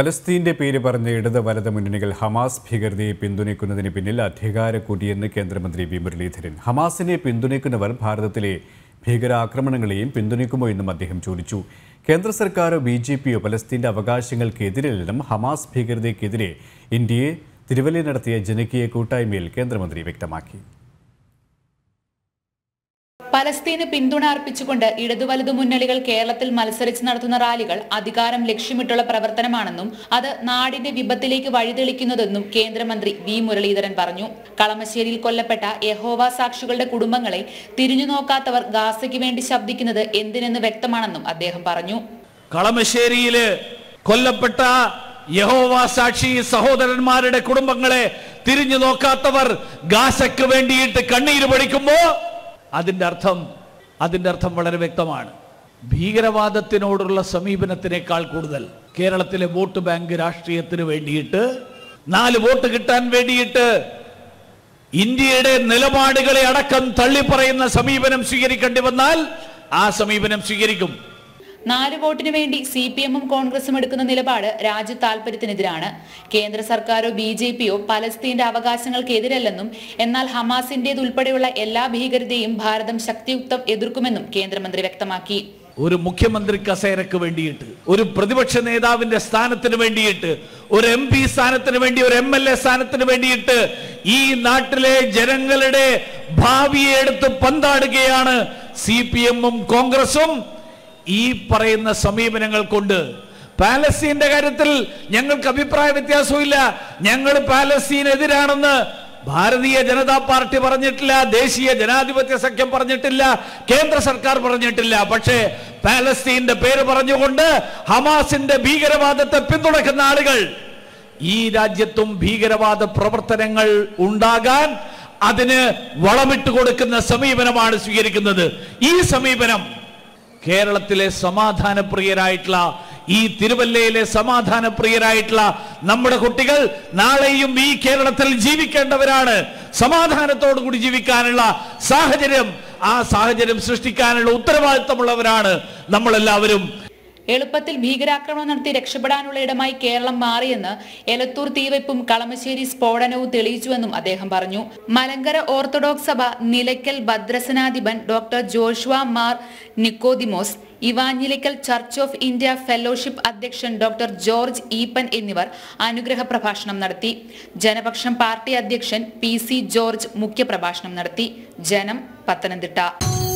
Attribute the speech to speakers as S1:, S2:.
S1: ഫലസ്തീന്റെ പേര് പറഞ്ഞ് ഇടത് വലത് മുന്നണികൾ ഹമാസ് ഭീകരതയെ പിന്തുണയ്ക്കുന്നതിന് പിന്നിൽ അധികാര കൂടിയെന്ന് കേന്ദ്രമന്ത്രി വി മുരളീധരൻ ഹമാസിനെ പിന്തുണയ്ക്കുന്നവർ ഭാരതത്തിലെ ഭീകരാക്രമണങ്ങളെയും പിന്തുണയ്ക്കുമോ എന്നും അദ്ദേഹം ചോദിച്ചു കേന്ദ്ര സർക്കാരോ ബി ജെ പിയോ പലസ്തീന്റെ അവകാശങ്ങൾക്കെതിരല്ലെന്നും ഹമാസ് ഭീകരതയ്ക്കെതിരെ ഇന്ത്യയെ തിരുവല്ലയിൽ നടത്തിയ ജനകീയ കൂട്ടായ്മയിൽ കേന്ദ്രമന്ത്രി വ്യക്തമാക്കി
S2: പലസ്തീന് പിന്തുണ അർപ്പിച്ചുകൊണ്ട് ഇടതു വലതു മുന്നണികൾ കേരളത്തിൽ മത്സരിച്ച് നടത്തുന്ന റാലികൾ അധികാരം ലക്ഷ്യമിട്ടുള്ള പ്രവർത്തനമാണെന്നും അത് നാടിന്റെ വിപത്തിലേക്ക് വഴിതെളിക്കുന്നതെന്നും കേന്ദ്രമന്ത്രി വി മുരളീധരൻ പറഞ്ഞു കളമശ്ശേരിയിൽ കൊല്ലപ്പെട്ട യഹോവ സാക്ഷികളുടെ കുടുംബങ്ങളെ തിരിഞ്ഞു നോക്കാത്തവർ ഗാസയ്ക്ക് വേണ്ടി ശബ്ദിക്കുന്നത് എന്തിനെന്ന് വ്യക്തമാണെന്നും അദ്ദേഹം പറഞ്ഞു
S3: കളമശ്ശേരിയില് കൊല്ലപ്പെട്ട യഹോവ സാക്ഷി സഹോദരന്മാരുടെ കുടുംബങ്ങളെ തിരിഞ്ഞു നോക്കാത്തവർ ഗാസയ്ക്ക് വേണ്ടിയിട്ട് കണ്ണീര് പൊടിക്കുമ്പോ അതിന്റെ അർത്ഥം അതിന്റെ അർത്ഥം വളരെ വ്യക്തമാണ് ഭീകരവാദത്തിനോടുള്ള സമീപനത്തിനേക്കാൾ കൂടുതൽ കേരളത്തിലെ വോട്ട് ബാങ്ക് രാഷ്ട്രീയത്തിന് വേണ്ടിയിട്ട് നാല് വോട്ട് കിട്ടാൻ വേണ്ടിയിട്ട് ഇന്ത്യയുടെ നിലപാടുകളെ അടക്കം തള്ളിപ്പറയുന്ന സമീപനം സ്വീകരിക്കേണ്ടി വന്നാൽ ആ സമീപനം സ്വീകരിക്കും
S2: നാല് വോട്ടിന് വേണ്ടി സി പി എമ്മും കോൺഗ്രസും എടുക്കുന്ന നിലപാട് രാജ്യ താൽപര്യത്തിനെതിരാണ് കേന്ദ്ര സർക്കാരോ ബി ജെ പിയോ പലസ്തീന്റെ അവകാശങ്ങൾക്കെതിരല്ലെന്നും എന്നാൽ ഹമാസിന്റേതുൾപ്പെടെയുള്ള എല്ലാ ഭീകരതയും ഭാരതം ശക്തിയുക്തം എതിർക്കുമെന്നും കേന്ദ്രമന്ത്രി വ്യക്തമാക്കി
S3: ഒരു മുഖ്യമന്ത്രി കസേരക്ക് വേണ്ടിയിട്ട് ഒരു പ്രതിപക്ഷ നേതാവിന്റെ സ്ഥാനത്തിന് വേണ്ടിയിട്ട് ഒരു എം പി സ്ഥാനത്തിന് വേണ്ടി ഒരു എം എൽ എ സ്ഥാനത്തിന് വേണ്ടിയിട്ട് ഈ നാട്ടിലെ ജനങ്ങളുടെ ഭാവിയെ എടുത്ത് പന്താടുകയാണ് സി പി എമ്മും കോൺഗ്രസും ഈ പറയുന്ന സമീപനങ്ങൾ കൊണ്ട് പാലസ്തീന്റെ കാര്യത്തിൽ ഞങ്ങൾക്ക് അഭിപ്രായ വ്യത്യാസമില്ല ഞങ്ങൾ പാലസ്തീനെതിരാണെന്ന് ഭാരതീയ ജനതാ പാർട്ടി പറഞ്ഞിട്ടില്ല ദേശീയ ജനാധിപത്യ സഖ്യം പറഞ്ഞിട്ടില്ല കേന്ദ്ര സർക്കാർ പറഞ്ഞിട്ടില്ല പക്ഷേ പാലസ്തീന്റെ പേര് പറഞ്ഞുകൊണ്ട് ഹമാസിന്റെ ഭീകരവാദത്തെ പിന്തുണയ്ക്കുന്ന ആളുകൾ ഈ രാജ്യത്തും ഭീകരവാദ പ്രവർത്തനങ്ങൾ ഉണ്ടാകാൻ അതിന് വളമിട്ട് കൊടുക്കുന്ന സമീപനമാണ് സ്വീകരിക്കുന്നത് ഈ സമീപനം കേരളത്തിലെ സമാധാനപ്രിയരായിട്ടുള്ള ഈ തിരുവല്ലയിലെ സമാധാനപ്രിയരായിട്ടുള്ള നമ്മുടെ കുട്ടികൾ നാളെയും ഈ കേരളത്തിൽ ജീവിക്കേണ്ടവരാണ് സമാധാനത്തോടു കൂടി ജീവിക്കാനുള്ള സാഹചര്യം ആ സാഹചര്യം സൃഷ്ടിക്കാനുള്ള ഉത്തരവാദിത്തമുള്ളവരാണ് നമ്മളെല്ലാവരും
S2: എളുപ്പത്തിൽ ഭീകരാക്രമണം നടത്തി രക്ഷപ്പെടാനുള്ള ഇടമായി കേരളം മാറിയെന്ന് എലത്തൂർ തീവയ്പും കളമശ്ശേരി സ്ഫോടനവും തെളിയിച്ചുവെന്നും അദ്ദേഹം പറഞ്ഞു മലങ്കര ഓർത്തഡോക്സ് സഭ നിലയ്ക്കൽ ഭദ്രസനാധിപൻ doctor Joshua Mar Nicodemos evangelical church of India fellowship അധ്യക്ഷൻ ഡോക്ടർ ജോർജ് ഈപ്പൻ എന്നിവർ അനുഗ്രഹ പ്രഭാഷണം നടത്തി ജനപക്ഷം പാർട്ടി അധ്യക്ഷൻ പി സി ജോർജ് മുഖ്യപ്രഭാഷണം നടത്തി ജനം പത്തനംതിട്ട